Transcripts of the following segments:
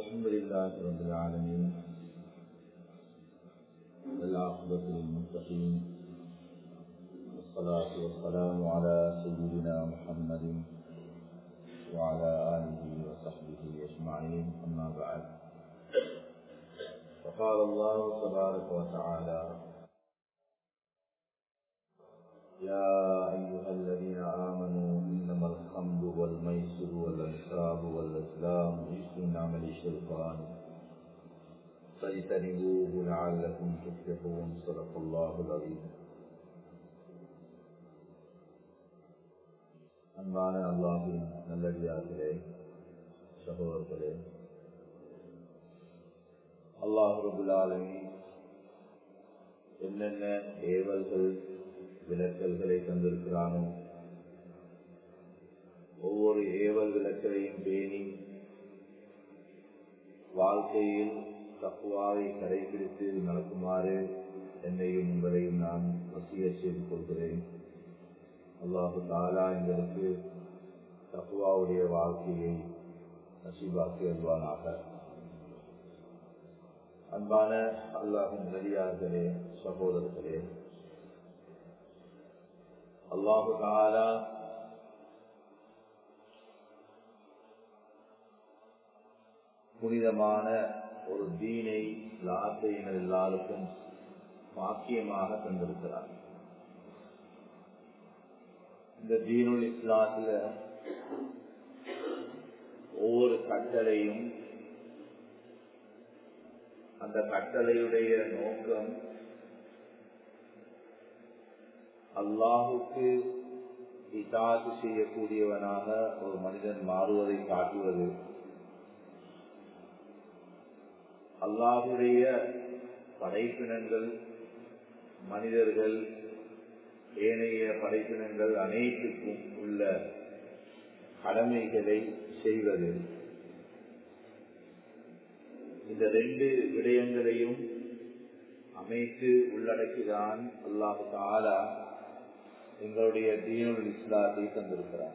الحمد لله رب العالمين والعاقبة للمتقين والصلاة والسلام على سيدنا محمد وعلى آله وصحبه أجمعين أما بعد فقال الله تبارك وتعالى يا أيها الذين آمنوا إنما الخمر والميسر والأنساب والأزلام رجس من عمل الشيطان فاجتنبوه لعلكم تفلحون صدق الله العظيم அன்பான அல்லாஹின் நல்லடியார்களே சகோதரர்களே அல்லாஹ் ரபுல்லாலமி என்னென்ன ஏவல்கள் விளக்கல்களை தந்திருக்கிறானோ ஒவ்வொரு ஏவல் விளக்கலையும் பேணி வாழ்க்கையில் தப்புவாவை கடைபிடித்து நடக்குமாறு என்னையும் உங்களையும் நான் வசிய செய்து கொள்கிறேன் அல்லாஹு தாலா எங்களுக்கு தப்புவாவுடைய வாழ்க்கையை நசீபாக்கி வருவானாக அன்பான அல்லாஹின் நடிகார்களே சகோதரர்களே அல்லாஹு தாலா புனிதமான ஒரு தீனை லாத்தையினர் எல்லாருக்கும் பாக்கியமாக தந்திருக்கிறார் இந்த தீனுல் இஸ்லாத்துல ஒவ்வொரு கட்டளையும் அந்த கட்டளையுடைய நோக்கம் அல்லாஹுக்கு இதாது செய்யக்கூடியவனாக ஒரு மனிதன் மாறுவதை காட்டுவது அல்லாஹுடைய படைப்பினங்கள் மனிதர்கள் ஏனைய படைப்பினங்கள் அனைத்துக்கும் உள்ள கடமைகளை செய்வது இந்த ரெண்டு விடயங்களையும் அமைத்து உள்ளடக்கிதான் அல்லாஹு தாலா எங்களுடைய தீனுல் இஸ்லாத்தை தந்திருக்கிறார்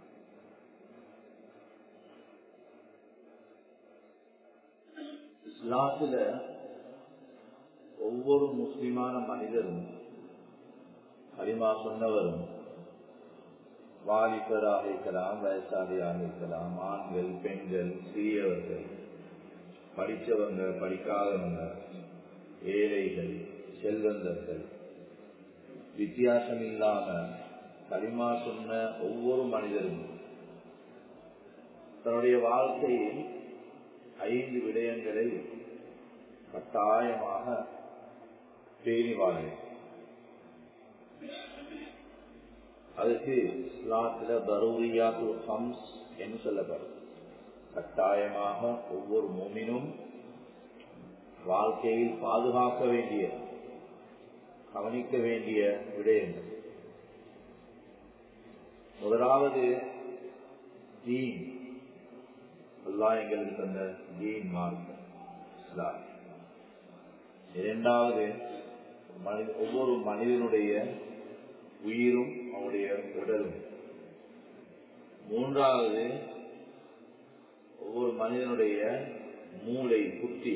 இஸ்லாத்துல ஒவ்வொரு முஸ்லிமான மனிதரும் அரிமா சொன்னவரும் வாலிபராக இருக்கலாம் வயசாளியாக இருக்கலாம் ஆண்கள் பெண்கள் சிறியவர்கள் படித்தவங்க படிக்காதவங்க ஏழைகள் செல்வந்தர்கள் வித்தியாசம் இல்லாம களிமா சொன்ன ஒவ்வொரு மனிதரும் தன்னுடைய வாழ்க்கையில் ஐந்து விடயங்களை கட்டாயமாக பேணி வாழ அதுக்கு இஸ்லாத்துல தரூரியாத்து ஹம்ஸ் என்று சொல்லப்படும் கட்டாயமாக ஒவ்வொரு மோமினும் வாழ்க்கையில் பாதுகாக்க வேண்டிய கவனிக்க வேண்டிய விடயங்கள் முதலாவது தீன் அல்லா எங்களுக்கு தந்த தீன் மார்க்கம் இஸ்லாம் இரண்டாவது மனித ஒவ்வொரு மனிதனுடைய உயிரும் அவனுடைய உடலும் மூன்றாவது ஒவ்வொரு மனிதனுடைய மூளை புத்தி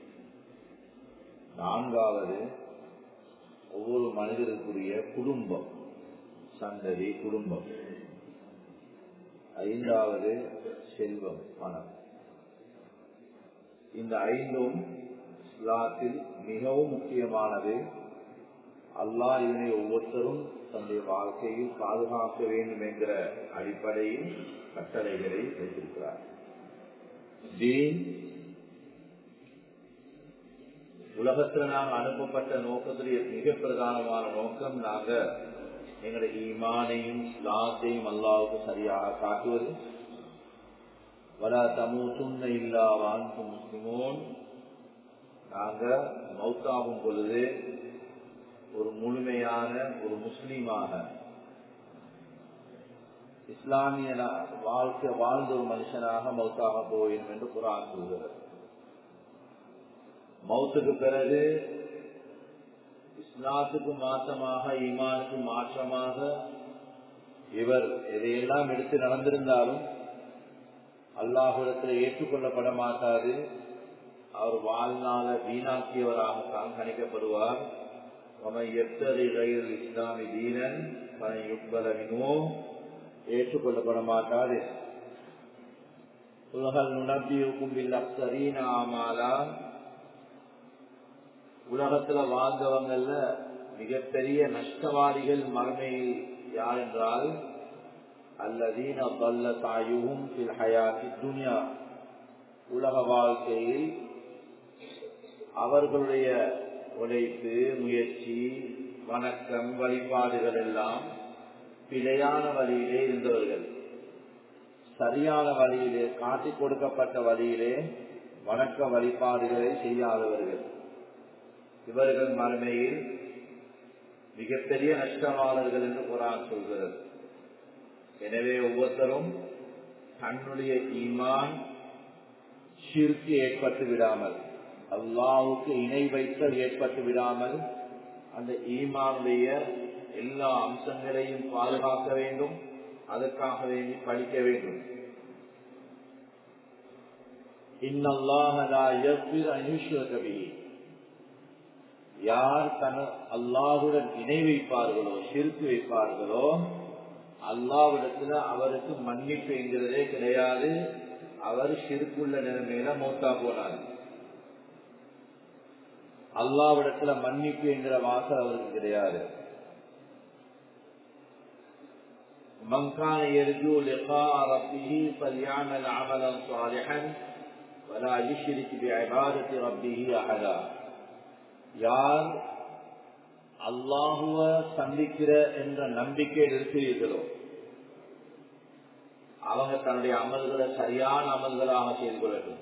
நான்காவது ஒவ்வொரு மனிதருக்குரிய குடும்பம் சந்ததி குடும்பம் ஐந்தாவது செல்வம் பணம் இந்த ஐந்தும் இஸ்லாத்தில் மிகவும் முக்கியமானது அல்லாஹ் இதனை ஒவ்வொருத்தரும் தன்னுடைய வாழ்க்கையில் பாதுகாக்க வேண்டும் என்கிற அடிப்படையில் கட்டளைகளை வைத்திருக்கிறார் தீன் உலகத்துல நாம் அனுப்பப்பட்ட நோக்கத்திலேயே மிக பிரதானமான நோக்கம் நாங்க எங்களுடைய ஈமானையும் லாத்தையும் அல்லாவுக்கு சரியாக காட்டுவது வலா தமூத்துன்ன இல்லா வாழ்ந்து முஸ்லிமோன் நாங்க மௌத்தாகும் பொழுது ஒரு முழுமையான ஒரு முஸ்லீமாக இஸ்லாமிய வாழ்க்கை வாழ்ந்த ஒரு மனுஷனாக மௌத்தாக போவேன் என்று குரான் கூறுகிறது மௌத்துக்கு பிறகு இஸ்லாத்துக்கு மாற்றமாக ஈமானுக்கு மாற்றமாக இவர் எதையெல்லாம் எடுத்து நடந்திருந்தாலும் அல்லாஹுடத்தில் ஏற்றுக்கொள்ளப்பட மாட்டாது அவர் வாழ்நாள வீணாக்கியவராகத்தான் கணிக்கப்படுவார் இஸ்லாமி தீனன் யுக்பலமினோ ஏற்றுக்கொள்ளப்பட மாட்டாது உலகல் நுணர்பியுக்கும் அக்சரீன ஆமாலா உலகத்துல வாழ்ந்தவங்கல்ல மிகப்பெரிய நஷ்டவாதிகள் மறுமையில் யார் என்றால் அல்லதீன பல்ல தாயுவும் துனியா உலக வாழ்க்கையில் அவர்களுடைய உழைப்பு முயற்சி வணக்கம் வழிபாடுகள் எல்லாம் பிழையான வழியிலே இருந்தவர்கள் சரியான வழியிலே காட்டிக் கொடுக்கப்பட்ட வழியிலே வணக்க வழிபாடுகளை செய்யாதவர்கள் இவர்கள் மறுமையில் மிகப்பெரிய நஷ்டமாளர்கள் என்று குரான் சொல்கிறது எனவே ஒவ்வொருத்தரும் தன்னுடைய ஈமான் ஷிர்க்கு ஏற்பட்டு விடாமல் அல்லாவுக்கு இணை வைத்தல் ஏற்பட்டு விடாமல் அந்த ஈமானுடைய எல்லா அம்சங்களையும் பாதுகாக்க வேண்டும் அதற்காக வேண்டி படிக்க வேண்டும் யார் தன் அல்லாஹுடன் இணை வைப்பார்களோ சிறுக்கு வைப்பார்களோ அல்லாவிடத்துல அவருக்கு மன்னிப்பு என்கிறதே கிடையாது அவர் சிறுக்குள்ள நிலைமையில மௌத்தா போனார் அல்லாவிடத்துல மன்னிப்பு என்கிற வாசல் அவருக்கு கிடையாது من كان يرجو لقاء ربه فليعمل عملا صالحا ولا يشرك بعبادة ربه أحدا யார் அல்லாஹுவ சந்திக்கிற என்ற நம்பிக்கையில் இருக்கிறீர்களோ அவங்க தன்னுடைய அமல்களை சரியான அமல்களாக செய்து கொள்ளட்டும்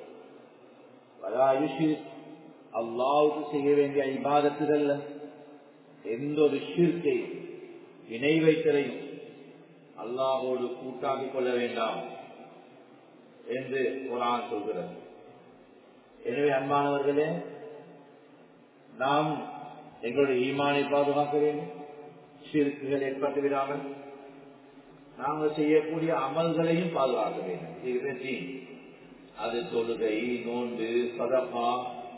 அல்லாவுக்கு செய்ய வேண்டிய இபாதத்துகள் எந்த ஒரு ஷிர்க்கை இணை வைத்தலையும் அல்லாஹோடு கூட்டாக்கிக் கொள்ள வேண்டாம் என்று குரான் சொல்கிறது எனவே அன்பானவர்களே நாம் எங்களுடைய ஈமானை பாதுகாக்க வேண்டும் சிறுக்குகள் ஏற்பட்டு விடாமல் நாங்கள் செய்யக்கூடிய அமல்களையும் பாதுகாக்க வேண்டும் இது அது தொழுகை நோன்பு சதப்பா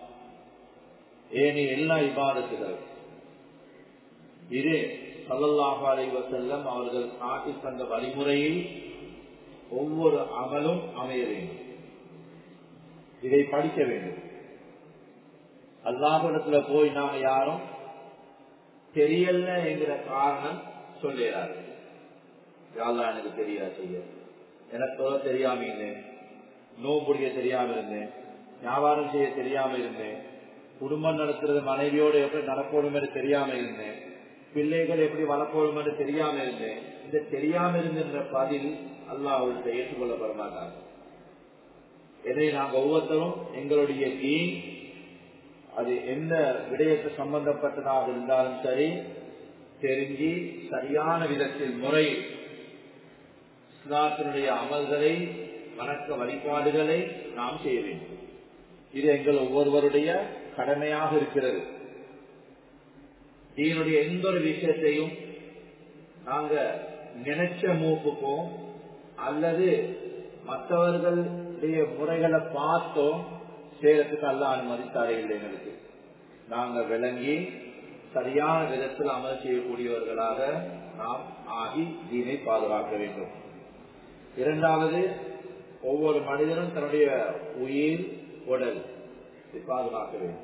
ஏனைய எல்லா இபாதத்துகள் இது சல்லல்லாஹு அலைவ செல்லம் அவர்கள் காட்டி தந்த வழிமுறையில் ஒவ்வொரு அமலும் அமைய வேண்டும் இதை படிக்க வேண்டும் அல்லாஹிடத்துல போய் நாம யாரும் தெரியல என்கிற காரணம் சொல்லிடாரு யாரெல்லாம் எனக்கு தெரியாது செய்ய எனக்கு தெரியாம இருந்தேன் நோம்புடிய தெரியாம இருந்தேன் வியாபாரம் செய்ய தெரியாம இருந்தேன் குடும்பம் நடத்துறது மனைவியோடு எப்படி நடக்கணும் என்று தெரியாம இருந்தேன் பிள்ளைகள் எப்படி வளர்க்கணும் என்று தெரியாம இருந்தேன் இந்த தெரியாம இருந்த பதில் அல்லாஹ் ஏற்றுக்கொள்ளப்பட மாட்டாங்க எனவே நாங்கள் ஒவ்வொருத்தரும் எங்களுடைய தீன் அது எந்த விடயத்தை சம்பந்தப்பட்டதாக இருந்தாலும் சரி தெரிஞ்சு சரியான விதத்தில் முறை இஸ்லாத்தினுடைய அமல்களை வணக்க வழிபாடுகளை நாம் செய்ய வேண்டும் இது எங்கள் ஒவ்வொருவருடைய கடமையாக இருக்கிறது இதனுடைய எந்த ஒரு விஷயத்தையும் நாங்க நினைச்ச மூப்புக்கும் அல்லது மற்றவர்களுடைய முறைகளை பார்த்தோம் செய்யறதுக்கு அல்ல அனுமதி தரையில்லை எங்களுக்கு நாங்க விளங்கி சரியான விதத்தில் அமல் செய்யக்கூடியவர்களாக நாம் ஆகி தீனை பாதுகாக்க வேண்டும் இரண்டாவது ஒவ்வொரு மனிதனும் தன்னுடைய உயிர் உடல் பாதுகாக்க வேண்டும்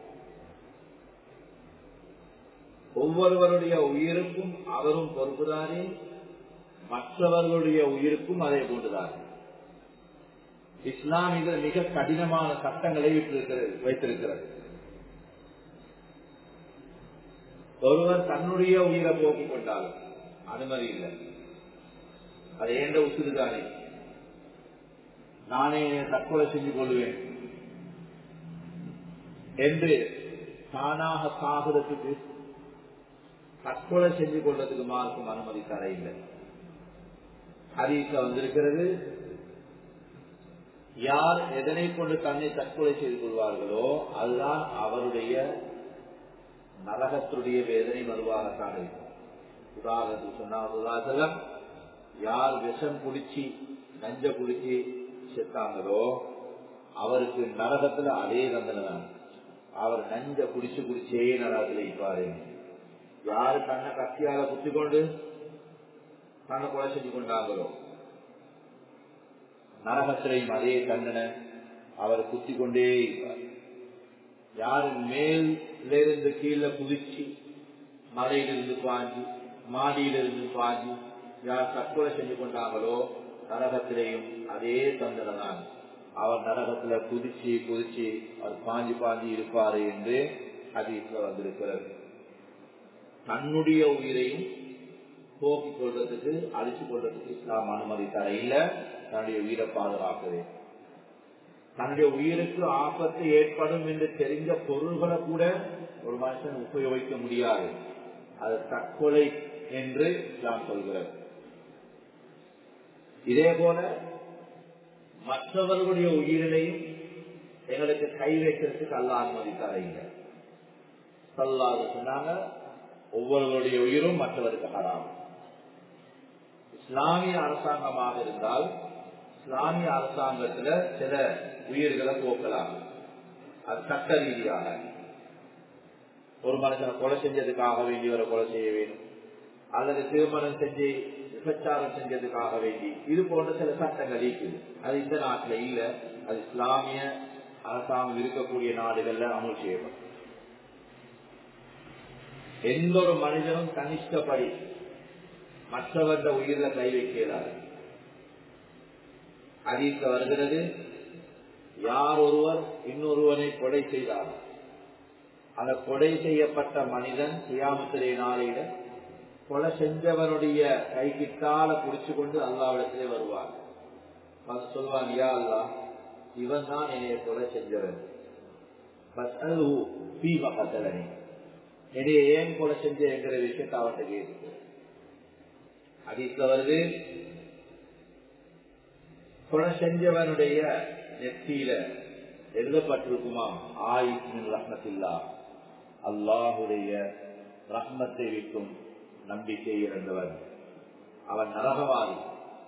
ஒவ்வொருவருடைய உயிருக்கும் அவரும் பொறுப்புதாரே மற்றவர்களுடைய உயிருக்கும் அதே போன்றுதாரே இஸ்லாம் இதில் மிக கடினமான சட்டங்களை வைத்திருக்கிறது ஒருவர் தன்னுடைய உயிரை போக்கிக் கொண்டால் அனுமதி இல்லை அது ஏண்ட உசுறுதானே நானே தற்கொலை செஞ்சு கொள்வேன் என்று தானாக சாகுறதுக்கு தற்கொலை செஞ்சு கொள்றதுக்கு மார்க்கும் அனுமதி தர இல்லை ஹரீச வந்திருக்கிறது யார் எதனை கொண்டு தன்னை தற்கொலை செய்து கொள்வார்களோ அதுதான் அவருடைய நரகத்துடைய வேதனை மறுவாகத்தான் இருக்கும் உதாரணத்துக்கு சொன்னால் யார் விஷம் குடிச்சு நஞ்ச குடிச்சு செத்தாங்களோ அவருக்கு நரகத்துல அதே தண்டனை தான் அவர் நஞ்ச குடிச்சு குடிச்சே நரகத்துல இருப்பாரு யாரு கண்ணை கத்தியால குத்தி கொண்டு கண்ணை கொலை செஞ்சு கொண்டாங்களோ நரகத்திலையும் அதே தண்டனை அவர் குத்தி கொண்டே இருப்பார் யாரு மேலிருந்து கீழே குதிச்சு மலையிலிருந்து பாஞ்சு மாடியிலிருந்து பாஞ்சு யார் தற்கொலை செஞ்சு கொண்டாங்களோ நரகத்திலேயும் அதே தண்டனை தான் அவர் நரகத்துல குதிச்சு குதிச்சு அவர் பாஞ்சு பாஞ்சு இருப்பாரு என்று ஹதீஸ்ல வந்திருக்கிறது தன்னுடைய உயிரையும் போக்கிக் கொள்றதுக்கு அழிச்சு கொள்றதுக்கு இஸ்லாம் அனுமதி தர இல்ல தன்னுடைய உயிரை பாதுகாக்குது தன்னுடைய உயிருக்கு ஆபத்து ஏற்படும் என்று தெரிந்த பொருள்களை கூட ஒரு மனுஷன் உபயோகிக்க முடியாது அது தற்கொலை என்று இஸ்லாம் சொல்கிறது இதே போல மற்றவர்களுடைய உயிரினையும் எங்களுக்கு கை வைக்கிறதுக்கு அல்ல அனுமதி தரையில சொல்லாது சொன்னாங்க ஒவ்வொருவருடைய உயிரும் மற்றவருக்கு ஹராம் இஸ்லாமிய அரசாங்கமாக இருந்தால் இஸ்லாமிய அரசாங்கத்துல சில உயிர்களை போக்கலாம் அது சட்ட ரீதியாக ஒரு மனுஷனை கொலை செஞ்சதுக்காக வேண்டியவரை கொலை செய்ய வேண்டும் அல்லது திருமணம் செஞ்சு விபச்சாரம் செஞ்சதுக்காக வேண்டி இது போன்ற சில சட்டங்கள் இருக்குது அது இந்த நாட்டில் இல்ல அது இஸ்லாமிய அரசாங்கம் இருக்கக்கூடிய நாடுகள்ல அமல் செய்யப்படும் எந்த ஒரு மனிதனும் கனிஷ்டப்படி மற்றவர்த உயிரில கை வைக்கிறார் அதீக்க வருகிறது யார் ஒருவர் இன்னொருவனை கொலை செய்தார் அந்த கொலை செய்யப்பட்ட மனிதன் சியாமத்திலே நாளையில கொலை செஞ்சவனுடைய கை கிட்டால குடிச்சு கொண்டு அல்லாவிடத்திலே வருவார் சொல்வான் யா அல்லா இவன் தான் என்னைய கொலை செஞ்சவன் என்னைய ஏன் கொலை செஞ்ச என்கிற விஷயத்தை அவன்கிட்ட கேட்டு அதிக வருது கொலை செஞ்சவனுடைய நெத்தியில எழுதப்பட்டிருக்குமா ஆயுஷின் ரஹ்மத்தில்லா அல்லாஹுடைய ரஹ்மத்தை விட்டும் நம்பிக்கை இறந்தவன் அவன் நரகவாதி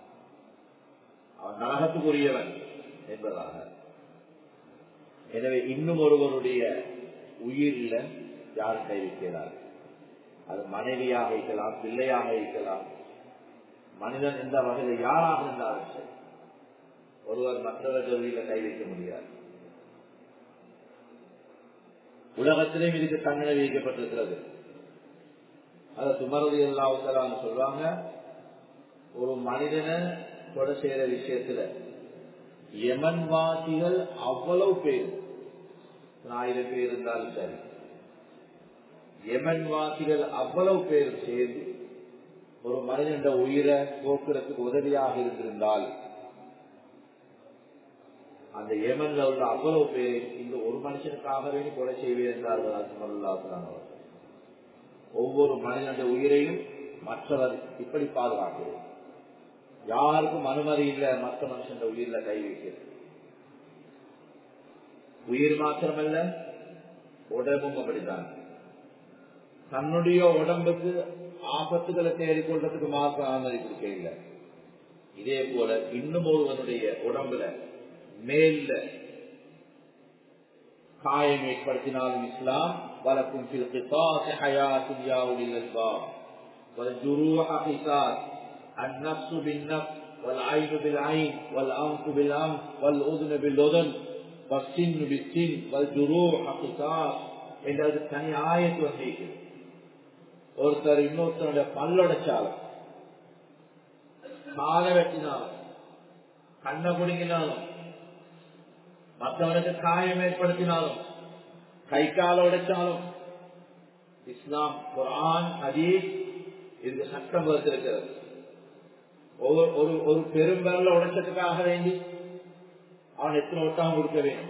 அவன் நரகத்துக்குரியவன் என்பதாக எனவே இன்னும் ஒருவருடைய உயிரில யார் கைவிக்கிறார் அது மனைவியாக இருக்கலாம் பிள்ளையாக இருக்கலாம் மனிதன் எந்த வகையில் யாராக இருந்தாலும் சரி ஒருவர் மற்றவர்கள் உயிரில கை வைக்க முடியாது உலகத்திலே இதுக்கு தண்டனை விதிக்கப்பட்டிருக்கிறது அத சுமரதி எல்லாவுத்தலான்னு சொல்லுவாங்க ஒரு மனிதனை கொலை செய்யற விஷயத்துல யமன் வாசிகள் அவ்வளவு பேர் ஆயிரம் பேர் இருந்தாலும் சரி யமன் வாசிகள் அவ்வளவு பேர் சேர்ந்து ஒரு மனிதன் உயிரை போக்குறதுக்கு உதவியாக இருந்திருந்தால் அந்த யமன்ல உள்ள அவ்வளவு பேர் இந்த ஒரு மனுஷனுக்காக வேண்டி கொலை செய்வேன் என்றார்கள் ஒவ்வொரு மனிதனுடைய உயிரையும் மற்றவர் இப்படி பாதுகாக்கிறது யாருக்கும் அனுமதி இல்லை மற்ற மனுஷன் உயிரில கை வைக்கிறது உயிர் மாத்திரமல்ல உடம்பும் அப்படித்தான் தன்னுடைய உடம்புக்கு ஆபத்துகளை தேடிக்கொள்றதுக்கு மாத்திரம் அனுமதி கொடுக்க இல்லை இதே போல இன்னும் ஒருவனுடைய உடம்புல மேல்ல காயம் ஏற்படுத்தினாலும் இஸ்லாம் வலக்கும் والجروح قصاص النفس بالنفس والعين بالعين والأنف بالأنف والأذن بالأذن والسن بالسن والجروح قصاص என்றது தனி ஆயத்து வந்திருக்கு ஒருத்தர் இன்னொருத்தருடைய பல்லடைச்சாலும் காலை வெட்டினாலும் கண்ணை பிடிங்கினாலும் மற்றவனுக்கு காயம் ஏற்படுத்தினாலும் கை கால உடைச்சாலும் இஸ்லாம் குரான் ஹதீஸ் இதுக்கு சட்டம் வகுத்திருக்கிறது ஒரு ஒரு ஒரு பெரும்பெருல உடைச்சதுக்காக வேண்டி அவன் எத்தனை ஒட்டாம கொடுக்க வேண்டும்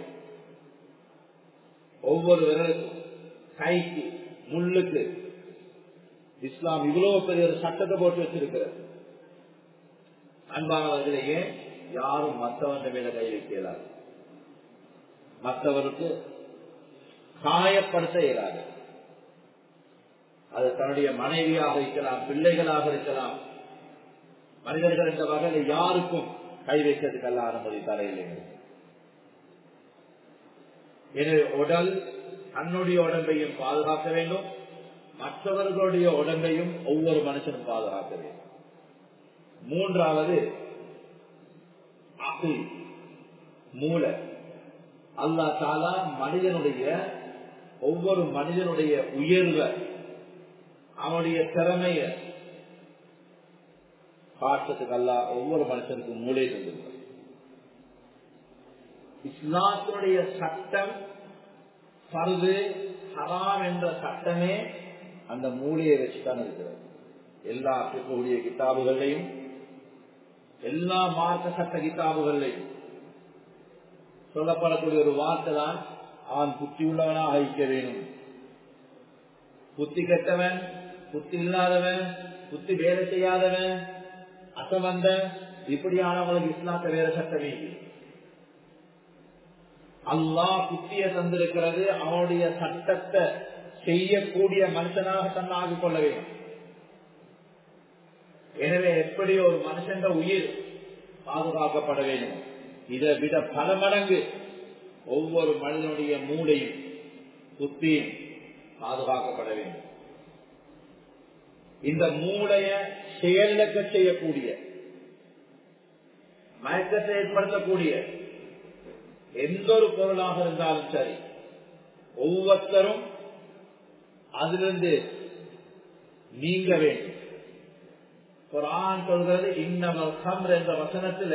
ஒவ்வொரு விரலுக்கும் கைக்கு முள்ளுக்கு இஸ்லாம் இவ்வளவு பெரிய ஒரு சட்டத்தை போட்டு வச்சிருக்கிறது அன்பானவர்களையே யாரும் மற்றவன் மேல கை வைக்கிறார் மற்றவருக்கு காயப்படுத்த இயலாது அது தன்னுடைய மனைவியாக இருக்கலாம் பிள்ளைகளாக இருக்கலாம் மனிதர்கள் என்ற வகையில் யாருக்கும் கை வைக்கிறதுக்கு அல்ல அனுமதி தரையில் எனவே உடல் தன்னுடைய உடம்பையும் பாதுகாக்க வேண்டும் மற்றவர்களுடைய உடம்பையும் ஒவ்வொரு மனுஷனும் பாதுகாக்க வேண்டும் மூன்றாவது அகில் மூளை அல்லா தாலா மனிதனுடைய ஒவ்வொரு மனிதனுடைய உயர்வை அவனுடைய திறமைய காட்டுறதுக்கு அல்ல ஒவ்வொரு மனுஷனுக்கும் மூளை தந்திருக்கிறார் இஸ்லாத்தினுடைய சட்டம் பருது ஹராம் என்ற சட்டமே அந்த மூளையை வச்சுதான் இருக்கிறது எல்லா இருக்கக்கூடிய கிதாபுகளையும் எல்லா மார்க்க சட்ட கிதாபுகளையும் சொல்லப்படக்கூடிய ஒரு வார்த்தை தான் அவன் புத்தி உள்ளவனாக இருக்க வேணும் புத்தி கெட்டவன் புத்தி இல்லாதவன் புத்தி வேலை செய்யாதவன் அசவந்த இப்படியானவங்களுக்கு இஸ்லாத்த வேற சட்டமே அல்லா புத்திய தந்திருக்கிறது அவனுடைய சட்டத்தை செய்யக்கூடிய மனுஷனாக தன்னாகிக் கொள்ள வேண்டும் எனவே எப்படி ஒரு மனுஷன் உயிர் பாதுகாக்கப்பட வேண்டும் இதை விட பல மடங்கு ஒவ்வொரு மனிதனுடைய மூளையும் புத்தியும் பாதுகாக்கப்பட வேண்டும் இந்த மூளைய செயலக்க செய்யக்கூடிய மயக்கத்தை ஏற்படுத்தக்கூடிய எந்த ஒரு பொருளாக இருந்தாலும் சரி ஒவ்வொருத்தரும் அதிலிருந்து நீங்க வேண்டும் குரான் சொல்கிறது இன்னமல் ஹம்ர் என்ற வசனத்துல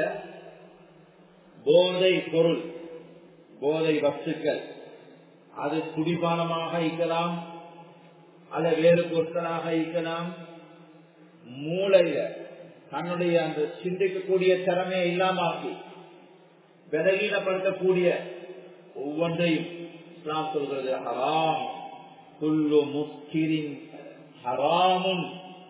போதை பொருள் போதை வஸ்துக்கள் அது குடிபானமாக இருக்கலாம் அல்ல வேறு பொருட்களாக இருக்கலாம் மூளையில தன்னுடைய அந்த சிந்திக்கக்கூடிய திறமையை இல்லாமாக்கி விலகீனப்படுத்தக்கூடிய ஒவ்வொன்றையும் இஸ்லாம் சொல்கிறது ஹராம் குல்லு முக்கிரின் ஹராமும்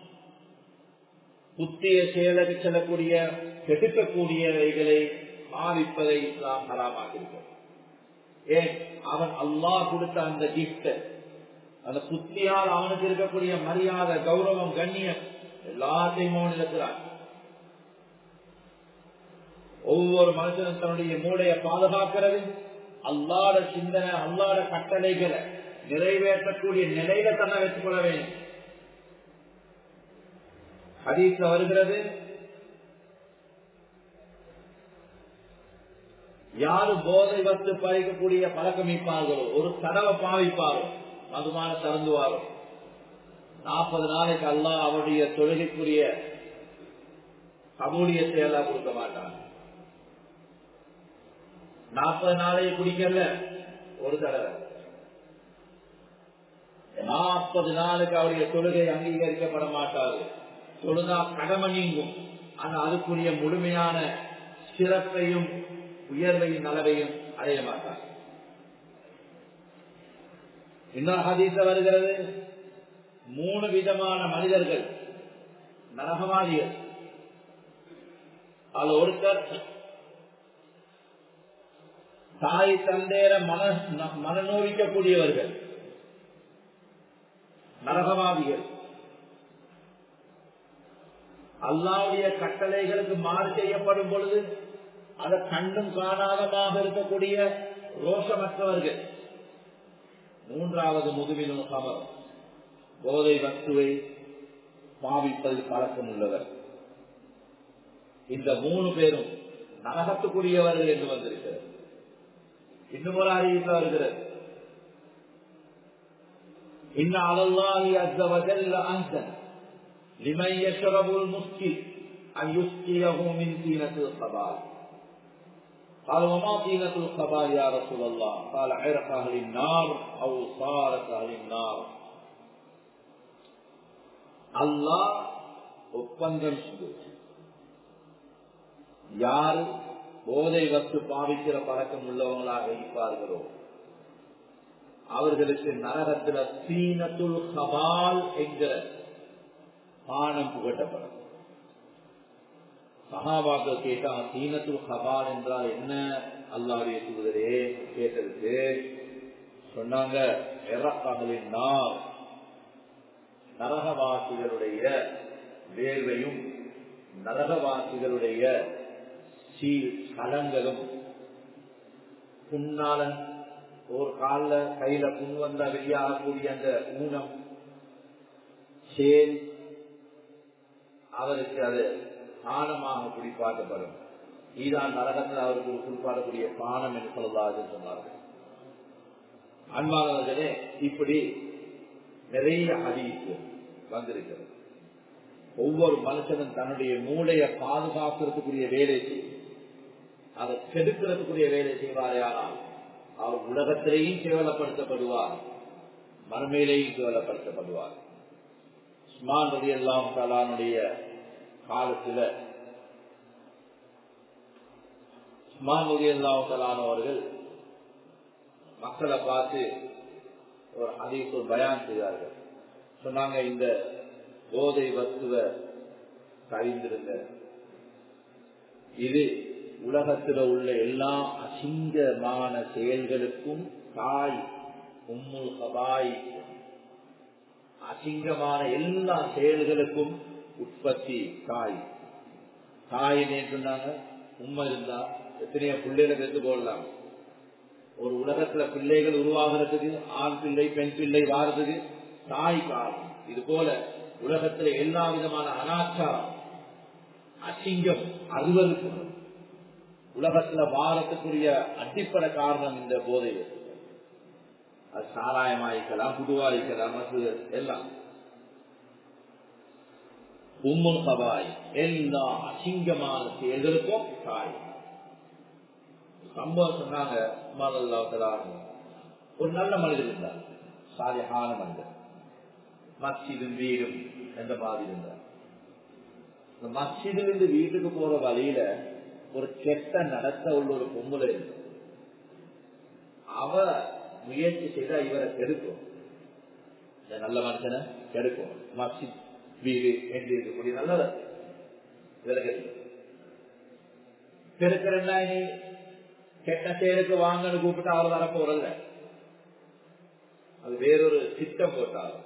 புத்திய செயலுக்கு செல்லக்கூடிய கெடுக்கக்கூடியவைகளை பாவிப்பதை இஸ்லாம் ஹராமாக்கியிருக்கிறது ஏன் அவன் அல்லாஹ் கொடுத்த அந்த கிஃப்ட் அந்த புத்தியால் அவனுக்கு இருக்கக்கூடிய மரியாதை கௌரவம் கண்ணியம் எல்லாத்தையும் அவன் இருக்கிறான் ஒவ்வொரு மனுஷனும் தன்னுடைய மூளையை பாதுகாக்கிறது அல்லாட சிந்தனை அல்லாட கட்டளைகளை நிறைவேற்றக்கூடிய நிலையில தன்னை வைத்துக் கொள்ள வேண்டும் ஹதீஸ்ல வருகிறது யாரு போதை வத்து பறிக்கக்கூடிய பழக்கம் இருப்பார்களோ ஒரு தடவை பாவிப்பாரோ மதுமான தருந்துவாரோ நாற்பது நாளைக்கு அல்லா அவருடைய தொழுகைக்குரிய கபூலியத்தை எல்லாம் கொடுக்க மாட்டாங்க நாற்பது நாளைக்கு குடிக்கல ஒரு தடவை நாற்பது நாளுக்கு அவருடைய தொழுகை அங்கீகரிக்கப்பட மாட்டாது தொழுதா கடமை நீங்கும் ஆனா அதுக்குரிய முழுமையான சிறப்பையும் உயர்வையும் நலவையும் அடைய மாட்டார் இன்னொரு ஹதீச வருகிறது மூணு விதமான மனிதர்கள் நரகவாதிகள் அதுல ஒருத்தர் தாய் தந்தேர மன மனநோவிக்கக்கூடியவர்கள் நரகவாதிகள் அல்லாவுடைய கட்டளைகளுக்கு மாறு செய்யப்படும் பொழுது அதை கண்டும் காணாதமாக இருக்கக்கூடிய ரோஷமற்றவர்கள் மூன்றாவது முதுவிலும் சமர் போதை வஸ்துவை பாவிப்பதில் பழக்கம் உள்ளவர் இந்த மூணு பேரும் நரகத்துக்குரியவர்கள் என்று வந்திருக்கிறது இன்னும் ஒரு அறிவிப்பில் வருகிறது إن على الله عز وجل أنزل لمن يشرب المسكي أن يسقيه من طينة الخبال قال وما طينة الخبال يا رسول الله قال عرق أهل النار أو صارت أهل النار الله ஒப்பந்தம் யார் போதை வத்து பாவிக்கிற பழக்கம் உள்ளவங்களாக இருப்பார்களோ அவர்களுக்கு நரகத்துல சீனத்துல் ஹபால் என்கிற பானம் புகட்டப்படும் சகாபாக்கள் கேட்டா சீனத்துல் ஹபால் என்றால் என்ன அல்லாவுடைய தூதரே கேட்டதுக்கு சொன்னாங்க எறக்காதலின் நார் நரகவாசிகளுடைய வேர்வையும் நரகவாசிகளுடைய சீல் கலங்களும் புண்ணாளன் ஒரு காலில் கையில புண் வந்தா வெளியாகக்கூடிய அந்த ஊனம் சேல் அவருக்கு அது பானமாக குடிப்பாட்டப்படும் ஈதான் நரகத்தில் அவருக்கு குறிப்பாடக்கூடிய பானம் என்று சொல்லலாது சொன்னார்கள் அன்பானவர்களே இப்படி நிறைய ஹதீஸ் வந்திருக்கிறது ஒவ்வொரு மனுஷனும் தன்னுடைய மூளையை பாதுகாக்கிறதுக்குரிய வேலை செய்யும் அதை செதுக்கிறதுக்குரிய வேலை செய்வார் யாரால் அவர் உலகத்திலேயும் கேவலப்படுத்தப்படுவார் மறுமையிலேயும் கேவலப்படுத்தப்படுவார் உஸ்மான் ரவி அல்லாம் தலானுடைய காலத்துல உஸ்மான் ரவி அல்லாம் தலானவர்கள் மக்களை பார்த்து ஒரு அதிக ஒரு பயான் செய்தார்கள் சொன்னாங்க இந்த போதை வத்துவ கழிந்திருந்த இது உலகத்தில் உள்ள எல்லா அசிங்கமான செயல்களுக்கும் தாய் உம்முல் கபாய் அசிங்கமான எல்லா செயல்களுக்கும் உற்பத்தி தாய் தாய் என்ன சொன்னாங்க உண்மை இருந்தா எத்தனையோ பிள்ளைகளை பெற்று போடலாம் ஒரு உலகத்துல பிள்ளைகள் உருவாகிறதுக்கு ஆண் பிள்ளை பெண் பிள்ளை வாரதுக்கு தாய் காரணம் இது போல உலகத்துல எல்லா விதமான அனாச்சாரம் அசிங்கம் அறுவருக்கு உலகத்துல வாரத்துக்குரிய அடிப்படை காரணம் இந்த போதை அது சாராயமாயிக்கலாம் புதுவாயிக்கலாம் மற்ற எல்லாம் உம்முல் கபாய் எல்லா அசிங்கமான செயல்களுக்கும் தாய் சம்பவம் சொன்னாங்க ஒரு நல்ல மனிதர் இருந்தார் சாலியான மனிதர் மஸ்ஜிதும் வீடும் என்ற மாதிரி இருந்தார் இந்த மஸ்ஜிதிலிருந்து வீட்டுக்கு போற வழியில ஒரு கெட்ட நடத்த உள்ள ஒரு பொம்பளை இருக்கு அவ முயற்சி செய்தா இவரை கெடுக்கும் இந்த நல்ல மனுஷனை கெடுக்கும் மஸ்ஜித் வீடு என்று இருக்கக்கூடிய நல்லவர் இவரை கெடுக்கும் கெடுக்கிறா நீ கெட்ட செயலுக்கு வாங்கன்னு கூப்பிட்டு அவர் வர போறல அது வேறொரு திட்டம் போட்டார்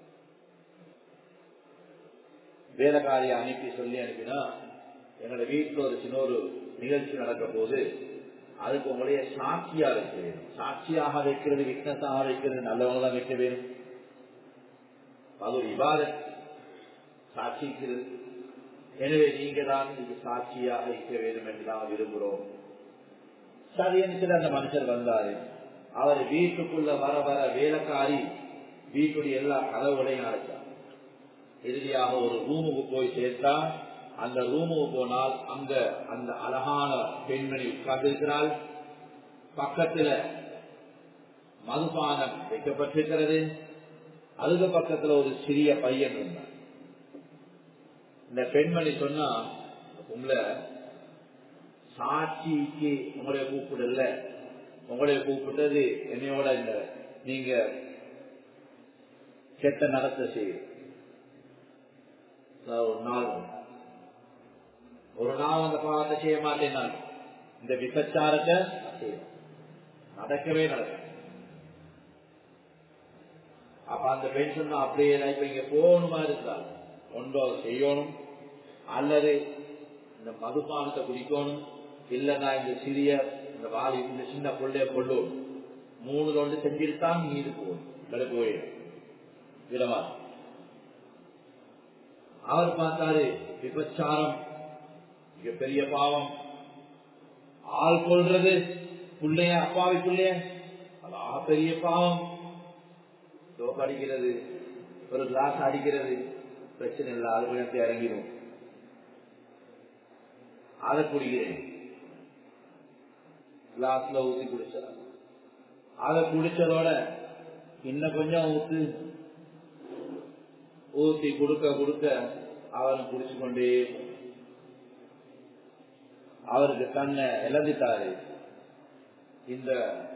வேலைக்காரியை அனுப்பி சொல்லி அனுப்பினா என்னோட வீட்டுல ஒரு சின்ன ஒரு நிகழ்ச்சி நடக்க போது அதுக்கு உங்களுடைய சாட்சியா வைக்க வேணும் சாட்சியாக வைக்கிறது விக்னஸாக வைக்கிறது நல்லவங்க தான் வைக்க வேணும் அது ஒரு விவாத சாட்சிக்கிறது எனவே நீங்க தான் இதுக்கு சாட்சியாக வைக்க வேண்டும் என்று நாம் விரும்புகிறோம் சரி என்று அந்த மனுஷர் வந்தாரு அவர் வீட்டுக்குள்ள வர வர வேலைக்காரி வீட்டுடைய எல்லா கதவுகளையும் அடைச்சார் இறுதியாக ஒரு ரூமுக்கு போய் சேர்த்தா அந்த ரூமுக்கு போனால் அங்க அந்த அழகான பெண்மணி உட்கார்ந்திருக்கிறாள் பக்கத்துல மதுபானம் வைக்கப்பட்டிருக்கிறது அதுக்கு பக்கத்துல ஒரு சிறிய பையன் இருந்தார் இந்த பெண்மணி சொன்னா உங்களை சாட்சிக்கு உங்களுடைய கூப்பிடல உங்களுடைய கூப்பிட்டது என்னையோட இந்த நீங்க கெட்ட நடத்த செய்யும் ஒரு நாள் ஒரு நாள் அந்த பாவத்தை செய்ய மாட்டேன் நான் இந்த விபச்சாரத்தை நடக்கவே நடக்க அப்ப அந்த பெண் சொன்னா அப்படியே இப்ப இங்க போகணுமா இருந்தால் ஒன்றோ செய்யணும் அல்லது இந்த மதுபானத்தை குடிக்கணும் இல்லைன்னா இந்த சிறிய இந்த வாலி இந்த சின்ன பிள்ளைய கொள்ளும் மூணு ஒன்று செஞ்சிருத்தான் மீது போகும் கிடக்கு போயிடும் விடவா அவர் பார்த்தாரு விபச்சாரம் மிகப்பெரிய பாவம் ஆள் கொள்றது பிள்ளைய அப்பாவி பிள்ளைய அதாக பெரிய பாவம் டோப் அடிக்கிறது ஒரு கிளாஸ் அடிக்கிறது பிரச்சனை இல்லை அது கொஞ்சத்தை இறங்கிடும் அதை குடிக்கிறேன் கிளாஸ்ல ஊத்தி குடிச்சா அதை குடிச்சதோட இன்னும் கொஞ்சம் ஊத்து ஊத்தி கொடுக்க கொடுக்க அவன் குடிச்சு கொண்டே அவருக்கு தன்னை இழந்துட்டாரு இந்த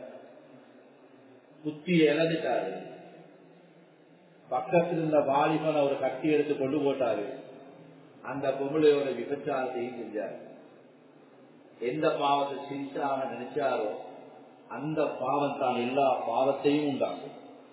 புத்தியை இழந்துட்டாரு பக்கத்தில் இருந்த வாலிபன் அவர் கட்டி எடுத்து கொண்டு போட்டாரு அந்த பொம்பளையோட விபச்சாரத்தையும் செஞ்சார் எந்த பாவத்தை செஞ்சாக நினைச்சாரோ அந்த பாவம் தான் எல்லா பாவத்தையும் உண்டாகும்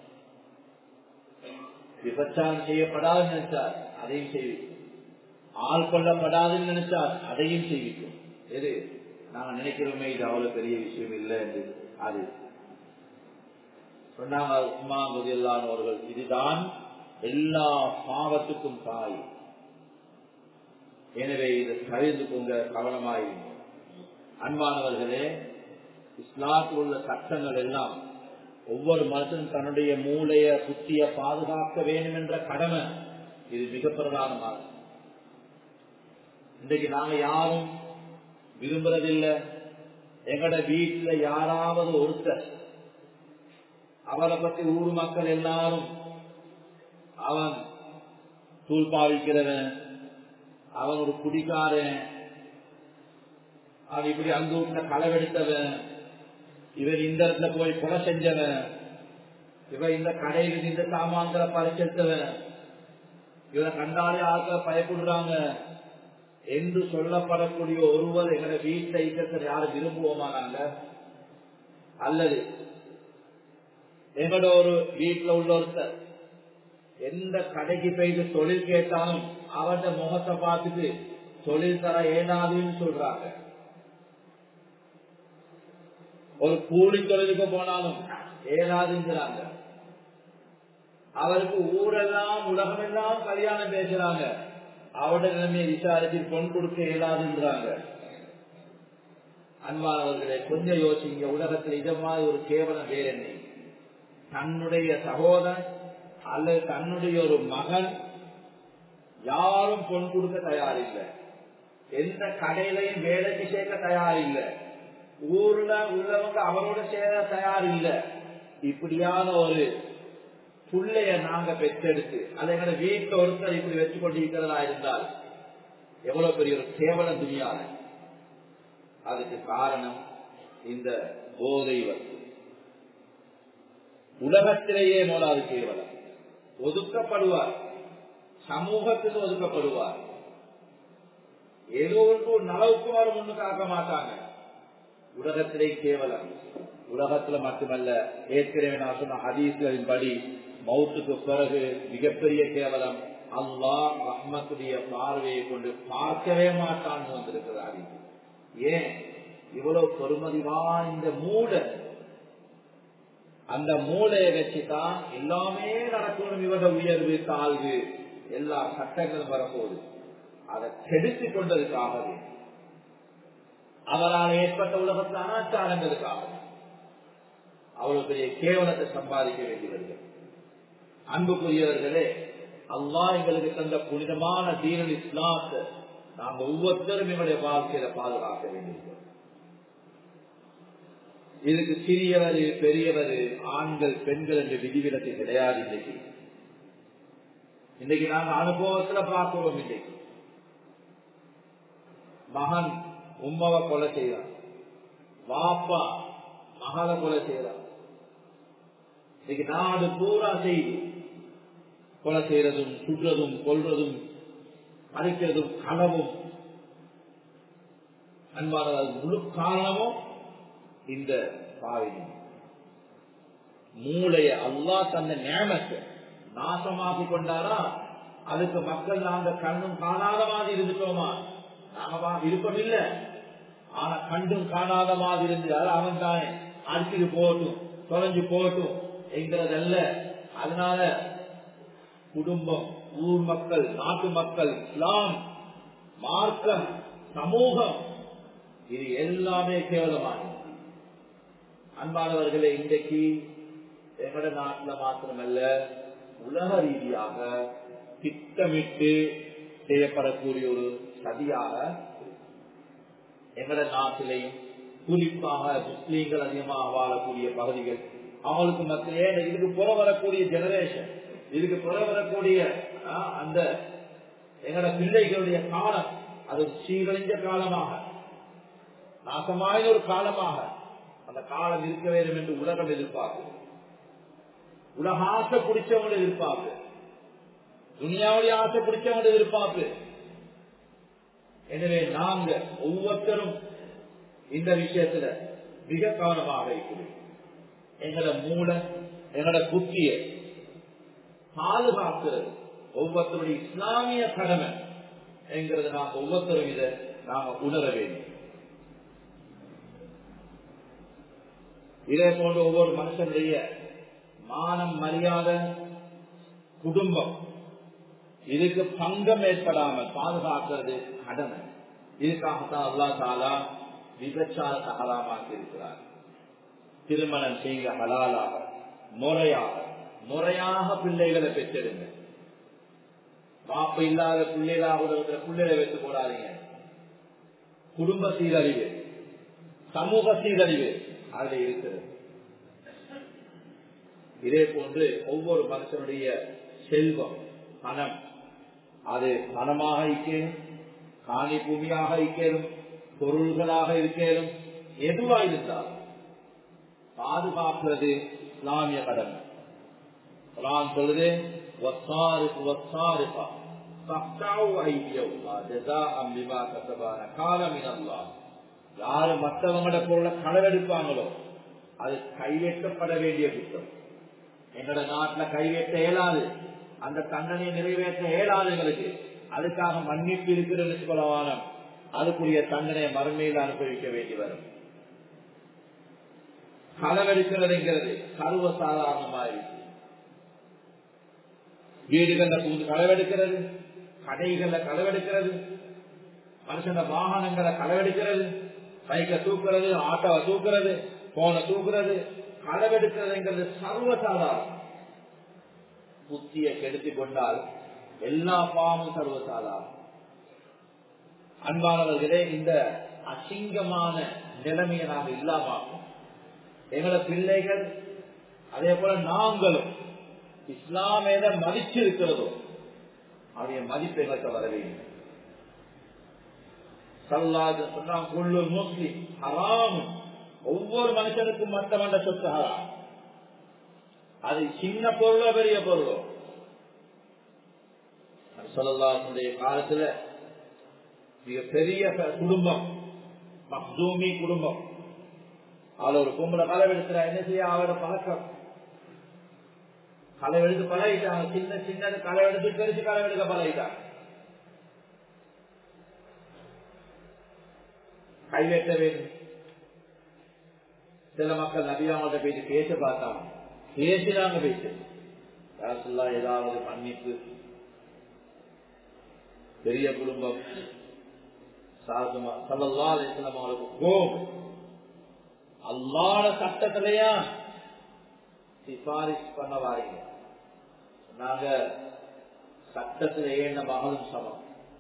விபச்சாரம் செய்யப்படாதுன்னு நினைச்சார் அதையும் செய்விக்கும் ஆள் கொல்லப்படாதுன்னு நினைச்சார் அதையும் செய்விக்கும் எது நாங்க நினைக்கிறோமே இது அவ்வளவு பெரிய விஷயம் இல்லை என்று அது சொன்னாங்க உமா முதலானவர்கள் இதுதான் எல்லா பாவத்துக்கும் தாய் எனவே இதை கழிந்து கொண்ட கவனமாயிருங்க அன்பானவர்களே இஸ்லாத்தில் உள்ள சட்டங்கள் எல்லாம் ஒவ்வொரு மனுஷனும் தன்னுடைய மூளைய புத்திய பாதுகாக்க வேண்டும் என்ற கடமை இது மிக பிரதானமானது இன்றைக்கு நாங்க யாரும் விரும்புறதில்லை எங்கட வீட்டுல யாராவது ஒருத்தர் அவரை பத்தி ஊர் மக்கள் எல்லாரும் அவன் தூள் பாவிக்கிறவன் அவன் ஒரு குடிக்காரன் அவன் இப்படி அந்த வீட்டுல களவெடுத்தவன் இவன் இந்த இடத்துல போய் கொலை செஞ்சவன் இவன் இந்த கடையில் இந்த சாமான்களை பறிச்செடுத்தவன் இவனை கண்டாலே ஆட்கள் பயப்படுறாங்க என்று சொல்லப்படக்கூடிய ஒருவர் எங்களை வீட்டை இருக்கிற யாரும் விரும்புவோமா நாங்க அல்லது எங்களோட ஒரு வீட்டுல உள்ள ஒருத்தர் எந்த கடைக்கு போயிட்டு தொழில் கேட்டாலும் அவர்கிட்ட முகத்தை பார்த்துட்டு தொழில் தர ஏனாதுன்னு சொல்றாங்க ஒரு கூலி தொழிலுக்கு போனாலும் ஏனாதுங்கிறாங்க அவருக்கு ஊரெல்லாம் உலகமெல்லாம் கல்யாணம் பேசுறாங்க அவருடைய நிலைமையை விசாரிச்சு பொன் கொடுக்க இயலாதுன்றாங்க அன்பானவர்களே கொஞ்சம் யோசிங்க உலகத்தில் இதை மாதிரி ஒரு கேவலம் வேற என்ன தன்னுடைய சகோதரன் அல்லது தன்னுடைய ஒரு மகன் யாரும் பொன் கொடுக்க தயாரில்லை எந்த கடையிலையும் வேலைக்கு சேர்க்க தயாரில்லை ஊர்ல உள்ளவங்க அவரோட சேர தயார் இல்லை இப்படியான ஒரு புள்ளைய நாங்க பெற்றெடுத்து அதை எங்களை வீட்டுல ஒருத்தர் இப்படி வச்சு கொண்டிருக்கிறதா இருந்தால் எவ்வளவு பெரிய ஒரு கேவலம் துணியாத அதுக்கு காரணம் இந்த போதை வசதி உலகத்திலேயே மூலாவது கேவலம் ஒதுக்கப்படுவார் சமூகத்துக்கு ஒதுக்கப்படுவார் ஏதோ ஒரு நலவுக்கும் அவர் முன்னுக்காக்க மாட்டாங்க உலகத்திலே கேவலம் உலகத்துல மட்டுமல்ல ஏற்கனவே நான் சொன்ன ஹதீஸ்களின் படி மௌத்துக்கு பிறகு மிகப்பெரிய கேவலம் அல்லாஹ் ரஹ்மத்துடைய பார்வையை கொண்டு பார்க்கவே மாட்டான் வந்திருக்கிறார் ஏன் இவ்வளவு பெருமதி வாய்ந்த மூட அந்த மூளையை வச்சுதான் எல்லாமே நடக்கணும் இவர உயர்வு தாழ்வு எல்லா சட்டங்களும் வரப்போகுது அதை கெடுத்து கொண்டதுக்காகவே அவரால் ஏற்பட்ட உலகத்தில் அனாச்சாரங்களுக்காக அவ்வளவு பெரிய கேவலத்தை சம்பாதிக்க வேண்டி வருகிறது அன்புக்குரியவர்களே அல்லா எங்களுக்கு தந்த புனிதமான தீனல் இஸ்லாத்தை நாங்க ஒவ்வொருத்தரும் எங்களுடைய வாழ்க்கையில பாதுகாக்க வேண்டியிருக்கிறோம் இதுக்கு சிறியவர் பெரியவர் ஆண்கள் பெண்கள் என்று விதிவிலக்கு கிடையாது இன்னைக்கு இன்னைக்கு நாங்க அனுபவத்துல பார்க்கிறோம் இன்னைக்கு மகன் உம்மாவை கொலை செய்யறான் வாப்பா மகளை கொலை செய்யறான் இன்னைக்கு நாடு பூரா செய்து கொலை செய்யறதும் சுடுறதும் கொள்றதும் அடிக்கிறதும் களவும் அன்பானது முழு காரணமும் இந்த பாவினி மூளைய அல்லா தந்த நியமத்தை நாசமாக்கி கொண்டாரா அதுக்கு மக்கள் நாங்க கண்ணும் காணாத மாதிரி இருந்துட்டோமா நாம விருப்பம் இல்ல ஆனா கண்டும் காணாத மாதிரி இருந்தால் அவன் தானே அடிச்சுட்டு போகட்டும் தொலைஞ்சு போகட்டும் என்கிறதல்ல அதனால குடும்பம் ஊர் மக்கள் நாட்டு மக்கள் இஸ்லாம் மார்க்கம் சமூகம் இது எல்லாமே கேவலமானது அன்பானவர்களே இன்றைக்கு எங்கட நாட்டில் மாத்திரமல்ல உலக ரீதியாக திட்டமிட்டு செய்யப்படக்கூடிய ஒரு சதியாக எங்கட நாட்டிலையும் குறிப்பாக முஸ்லீம்கள் அதிகமாக வாழக்கூடிய பகுதிகள் அவங்களுக்கு மத்தியே இதுக்கு புற வரக்கூடிய ஜெனரேஷன் இதுக்கு புற வரக்கூடிய அந்த எங்கட பிள்ளைகளுடைய காலம் அது சீரழிஞ்ச காலமாக நாசமான ஒரு காலமாக அந்த காலம் இருக்க வேண்டும் என்று உலகம் எதிர்பார்க்கும் உலக ஆசை பிடிச்சவங்க எதிர்பார்ப்பு துனியாவுடைய ஆசை பிடிச்சவங்க எதிர்பார்ப்பு எனவே நாங்க ஒவ்வொருத்தரும் இந்த விஷயத்துல மிக கவனமாக இருக்கிறோம் எங்களோட மூளை எங்களோட புத்திய பாதுகாக்கிறது ஒவ்வொருத்தருடைய இஸ்லாமிய கடமை என்கிறது நாம் ஒவ்வொருத்தரும் இதை நாம உணர வேண்டும் இதே போன்று ஒவ்வொரு மனுஷனுடைய மானம் மரியாதை குடும்பம் இதுக்கு பங்கம் ஏற்படாமல் பாதுகாக்கிறது கடமை இதுக்காகத்தான் அல்லா தாலா விபச்சாரத்தை ஹலாமாக்கி இருக்கிறார் திருமணம் செய்ய ஹலாலாக முறையாக முறையாக பிள்ளைகளை பெற்றெடுங்க பாப்ப இல்லாத பிள்ளைகளாக இருக்கிற பிள்ளைகளை வைத்து போடாதீங்க குடும்ப சீரழிவு சமூக சீரழிவு அதில் இருக்கிறது இதே போன்று ஒவ்வொரு மனுஷனுடைய செல்வம் பணம் அது பணமாக இருக்கேனும் காணி பூமியாக இருக்கேனும் பொருள்களாக இருக்கேனும் எதுவா இருந்தால் பாதுகாக்கிறது இஸ்லாமிய கடமை குரான் சொல்லுது والصارق والصارقة فاقطعوا أيديهما جزاء بما كسبا نكالا من الله யாரு மற்றவங்களோட பொருளை களவெடுப்பாங்களோ அது கைவேற்றப்பட வேண்டிய குற்றம் எங்களோட நாட்டுல கைவேற்ற இயலாது அந்த தண்டனையை நிறைவேற்ற இயலாது எங்களுக்கு அதுக்காக மன்னிப்பு இருக்கிறது சொல்லவானம் அதுக்குரிய தண்டனையை மறுமையில் அனுபவிக்க வேண்டி வரும் களவெடுக்கிறதுங்கிறது சர்வ சாதாரணமாயிருக்கு வீடுகள்ல பூந்து களவெடுக்கிறது கடைகள்ல களவெடுக்கிறது மனுஷன வாகனங்களை களவெடுக்கிறது பைக்கை தூக்குறது ஆட்டோவை தூக்குறது போனை தூக்குறது களவெடுக்கிறதுங்கிறது சர்வசாதாரணம் புத்தியை கெடுத்து கொண்டால் எல்லா பாவமும் சர்வசாதாரணம் அன்பானவர்களே இந்த அசிங்கமான நிலைமையை நாம் இல்லாமாக்கும் எங்களோட பிள்ளைகள் அதே போல நாங்களும் இஸ்லாம் எதை மதிச்சிருக்கிறதோ அவருடைய மதிப்பு எங்களுக்கு வர வேண்டும் சல்லாது சொன்னான் குள்ளு முஸ்லிம் ஹராம் ஒவ்வொரு மனுஷனுக்கும் மற்றவண்ட சொத்து ஹராம் அது சின்ன பொருளோ பெரிய பொருளோ சொல்லலாருடைய காலத்துல மிக பெரிய குடும்பம் மக்தூமி குடும்பம் அவள ஒரு பொம்பளை களவெடுக்கிறா என்ன செய்ய அவளோட பழக்கம் களவெடுத்து பழகிட்டாங்க சின்ன சின்னது களவெடுத்து பெருசு களவெடுக்க பழகிட்டாங்க கைவேற்ற வேண்டும் சில மக்கள் நபியாமட்ட போயிட்டு பேச பார்த்தாங்க பேசினாங்க பேசு யாருல்லா ஏதாவது மன்னிப்பு பெரிய குடும்பம் சாதுமா சல்லா அலிஸ்லாம் அவருக்கு கோபம் அல்லாட சட்டத்திலையா சிபாரிசு பண்ண வாரீங்க நாங்க சட்டத்தில் ஏண்ட மகளும் சமம்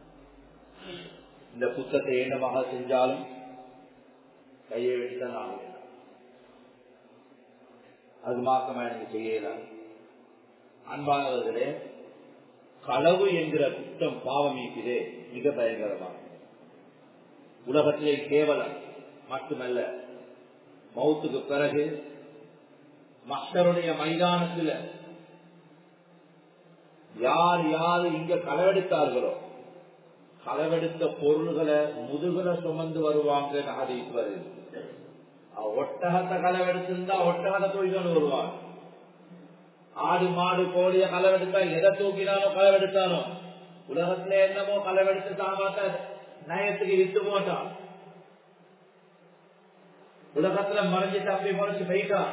இந்த புத்தத்தை ஏண்ட மகள் செஞ்சாலும் கையை வெட்டித்தான் ஆகும் அது மாக்கமா எனக்கு செய்யல அன்பானவர்களே களவு என்கிற குற்றம் பாவம் இருக்கிறே மிக பயங்கரமாக உலகத்திலே கேவலம் மட்டுமல்ல மௌத்துக்கு பிறகு மக்களுடைய மைதானத்தில் யார் யார் இங்க களவெடுத்தார்களோ களவெடுத்த பொருள்களை முதுகுல சுமந்து வருவாங்க ஹதீஸ் வருது ஒட்டகத்தை களவெடுத்திருந்தா ஒட்டகத்தை தூக்கிட்டு வருவாங்க ஆடு மாடு கோழிய களவெடுத்தா எதை தூக்கினானோ களவெடுத்தானோ உலகத்துல என்னமோ களவெடுத்து சாமாத்த நயத்துக்கு வித்து போட்டான் உலகத்துல மறைஞ்சு தப்பி மறைச்சு போயிட்டான்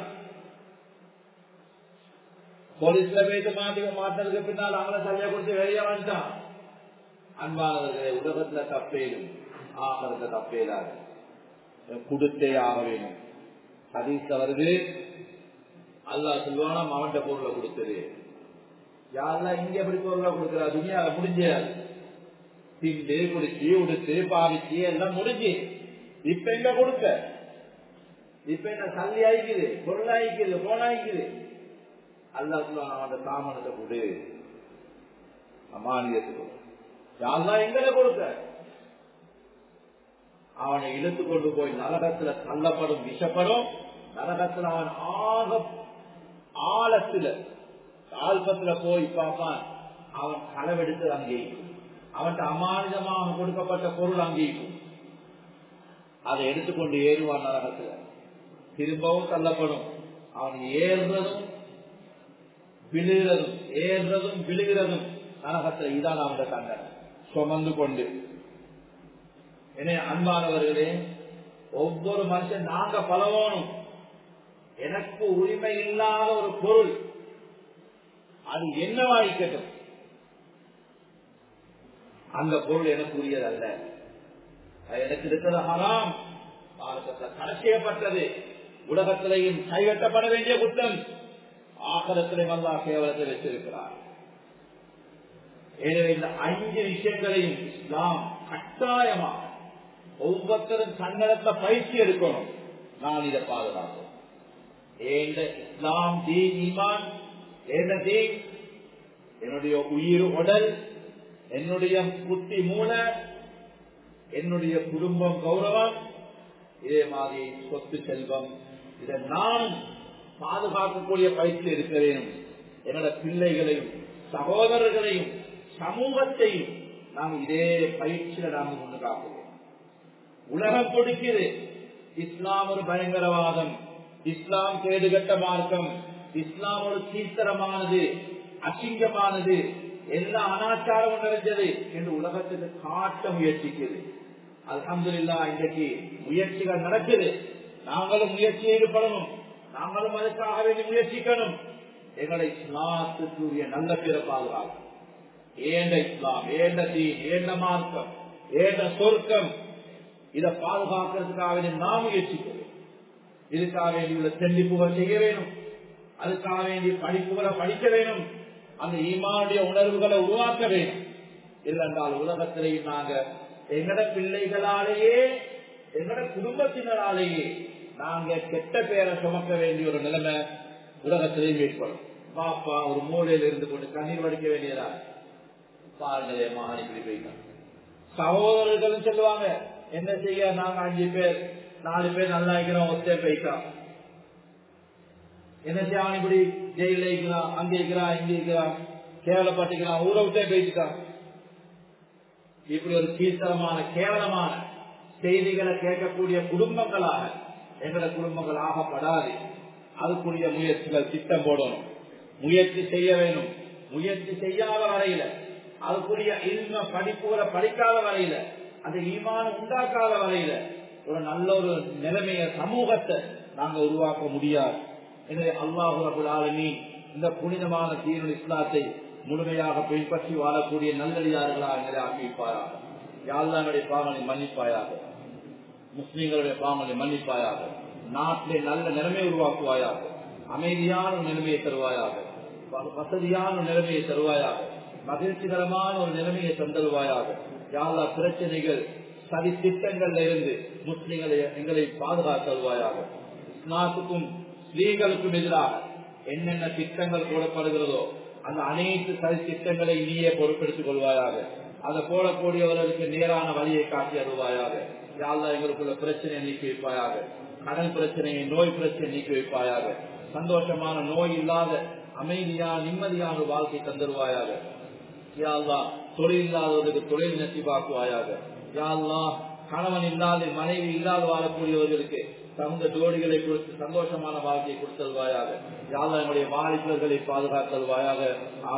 போலீஸ்ல போயிட்டு மாட்டி மாட்டினதுக்கு பின்னால் அவங்கள சரியா கொடுத்து வெளியே வந்துட்டான் அன்பானவர்களே உலகத்துல தப்பேலும் ஆகிறத தப்பேலாது கொடுத்தே ஆக வேணும் ஹதீஸ் வருது அல்லா சொல்லுவானா அவன்கிட்ட பொருளை கொடுத்தது யாரெல்லாம் இங்க எப்படி பொருளை கொடுக்குறா துணியால முடிஞ்சாது திண்டு குடிச்சு உடுத்து பாவிச்சு எல்லாம் முடிஞ்சு இப்ப எங்க கொடுக்க இப்ப என்ன சல்லி ஆயிக்குது பொருள் ஆயிக்குது போன ஆயிக்குது அல்லா சொல்லுவான் அவன் சாமானத்தை கொடு அமானியத்துக்கு யாரெல்லாம் எங்கட கொடுக்க அவனை இழுத்து கொண்டு போய் நரகத்துல தள்ளப்படும் விஷப்படும் நரகத்துல அவன் ஆக ஆழத்துல ஆல்பத்துல போய் பார்ப்பான் அவன் களவெடுத்து அங்கேயும் அவன்கிட்ட அமானிதமாக கொடுக்கப்பட்ட பொருள் அங்கேயும் அதை எடுத்துக்கொண்டு ஏறுவான் நரகத்துல திரும்பவும் தள்ளப்படும் அவன் ஏறுறதும் விழுகிறதும் ஏறுறதும் விழுகிறதும் நரகத்துல இதான் அவன் தண்டனை சுமந்து கொண்டு எனவே அன்பானவர்களே ஒவ்வொரு மனுஷன் நாங்க பழகணும் எனக்கு உரிமை இல்லாத ஒரு பொருள் அது என்னவாய்க்கட்டும் அந்த பொருள் எனக்கு உரியது அல்ல அது எனக்கு இருக்கிறது ஹராம் பாரதத்தில் தடை செய்யப்பட்டது உலகத்திலையும் கைகட்டப்பட வேண்டிய குற்றம் ஆகரத்திலையும் அல்லா கேவலத்தை வச்சிருக்கிறார் எனவே இந்த அஞ்சு விஷயங்களையும் இஸ்லாம் கட்டாயமாக ஒவ்வொருத்தரும் தன்னடத்த பயிற்சி எடுக்கணும் நான் இதை பாதுகாக்கும் ஏந்த இஸ்லாம் தீன் ஈமான் ஏந்த தீன் என்னுடைய உயிர் உடல் என்னுடைய புத்தி மூல என்னுடைய குடும்பம் கௌரவம் இதே மாதிரி சொத்து செல்வம் இதை நான் பாதுகாக்கக்கூடிய பயிற்சி இருக்க வேணும் என்னோட பிள்ளைகளையும் சகோதரர்களையும் சமூகத்தையும் நாம் இதே பயிற்சியில நாம் கொண்டு காக்குவோம் உலகம் கொடுக்கிறது இஸ்லாம் ஒரு பயங்கரவாதம் இஸ்லாம் கேடுகட்ட மார்க்கம் இஸ்லாம் ஒரு கீர்த்தனமானது அசிங்கமானது எல்லா அனாச்சாரமும் நிறைஞ்சது என்று உலகத்துக்கு காட்ட முயற்சிக்குது அலமதுல்லா இன்றைக்கு முயற்சிகள் நடக்குது நாங்களும் முயற்சி ஈடுபடணும் நாங்களும் அதுக்காக வேண்டி முயற்சிக்கணும் எங்களை இஸ்லாத்துக்குரிய நல்ல பேர பாதுகாக்கும் ஏண்ட இஸ்லாம் ஏண்ட தீன் ஏண்ட மார்க்கம் ஏண்ட சொர்க்கம் இதை பாதுகாக்கிறதுக்காக வேண்டி நாம் முயற்சிக்கிறோம் இதுக்காக வேண்டி உள்ள தெளிப்புகள் செய்ய வேணும் அதுக்காக வேண்டி படிப்புகளை படிக்க வேணும் அந்த ஈமானுடைய உணர்வுகளை உருவாக்க வேணும் இல்லைன்றால் உலகத்திலேயும் நாங்க எங்கட பிள்ளைகளாலேயே எங்கட குடும்பத்தினராலேயே நாங்க கெட்ட பேரை சுமக்க வேண்டிய ஒரு நிலைமை உலகத்திலேயும் ஏற்படும் பாப்பா ஒரு மூலையில் இருந்து கொண்டு கண்ணீர் வடிக்க வேண்டியதா பாருங்களே மகான் இப்படி போயிட்டான் சகோதரர்கள் சொல்லுவாங்க என்ன செய்ய நாங்க அஞ்சு பேர் நாலு பேர் நல்லா இருக்கிறோம் ஒத்தே போயிட்டான் என்ன செய்ய அவன் இப்படி ஜெயில இருக்கிறான் அங்க இருக்கிறான் இங்க இருக்கிறான் கேவலப்பட்டுக்கிறான் ஊரை விட்டே போயிட்டான் இப்படி ஒரு கீர்த்தனமான கேவலமான செய்திகளை கேட்கக்கூடிய குடும்பங்களாக எங்களோட குடும்பங்கள் ஆகப்படாது அதுக்குரிய முயற்சிகள் திட்டம் போடணும் முயற்சி செய்ய வேணும் முயற்சி செய்யாத வரையில அதுக்குரிய இல்ம படிப்புகளை படிக்காத வரையில அந்த ஈமானம் உண்டாக்காத வரையில ஒரு நல்ல ஒரு நிலைமைய சமூகத்தை நாங்க உருவாக்க முடியாது எனவே அல்லாஹு ரபுல் ஆலமீ இந்த புனிதமான தீனுல் இஸ்லாத்தை முழுமையாக பின்பற்றி வாழக்கூடிய நல்லடியார்களாக எங்களை ஆக்கியிருப்பாராக யாழ்லாங்களுடைய பாவனை மன்னிப்பாயாக முஸ்லீம்களுடைய பாவனை மன்னிப்பாயாக நாட்டிலே நல்ல நிலைமை உருவாக்குவாயாக அமைதியான ஒரு நிலைமையை தருவாயாக வசதியான ஒரு நிலைமையை தருவாயாக மகிழ்ச்சிகரமான ஒரு நிலைமையை தந்தருவாயாக யாழ்லா பிரச்சனைகள் சதி திட்டங்கள்ல இருந்து முஸ்லீம்களை எங்களை பாதுகாத்தருவாயாக இஸ்லாத்துக்கும் ஸ்ரீகளுக்கும் எதிராக என்னென்ன திட்டங்கள் போடப்படுகிறதோ அந்த அனைத்து சதி திட்டங்களை நீயே பொறுப்பெடுத்துக் கொள்வாயாக அதை போடக்கூடியவர்களுக்கு நேரான வழியை காட்டி அருவாயாக யாழ்லா எங்களுக்குள்ள பிரச்சனையை நீக்கி வைப்பாயாக கடன் பிரச்சனையை நோய் பிரச்சனை நீக்கி வைப்பாயாக சந்தோஷமான நோய் இல்லாத அமைதியான நிம்மதியான ஒரு வாழ்க்கை தந்துருவாயாக யாழ்லா தொழில் இல்லாதவர்களுக்கு தொழில் நெசிவாக்குவாயாக யாழ்லா கணவன் இல்லாத மனைவி இல்லாத வாழக்கூடியவர்களுக்கு தகுந்த ஜோடிகளை கொடுத்து சந்தோஷமான வாழ்க்கையை கொடுத்தல்வாயாக யாழ்லா எங்களுடைய வாலிபர்களை பாதுகாத்தல்வாயாக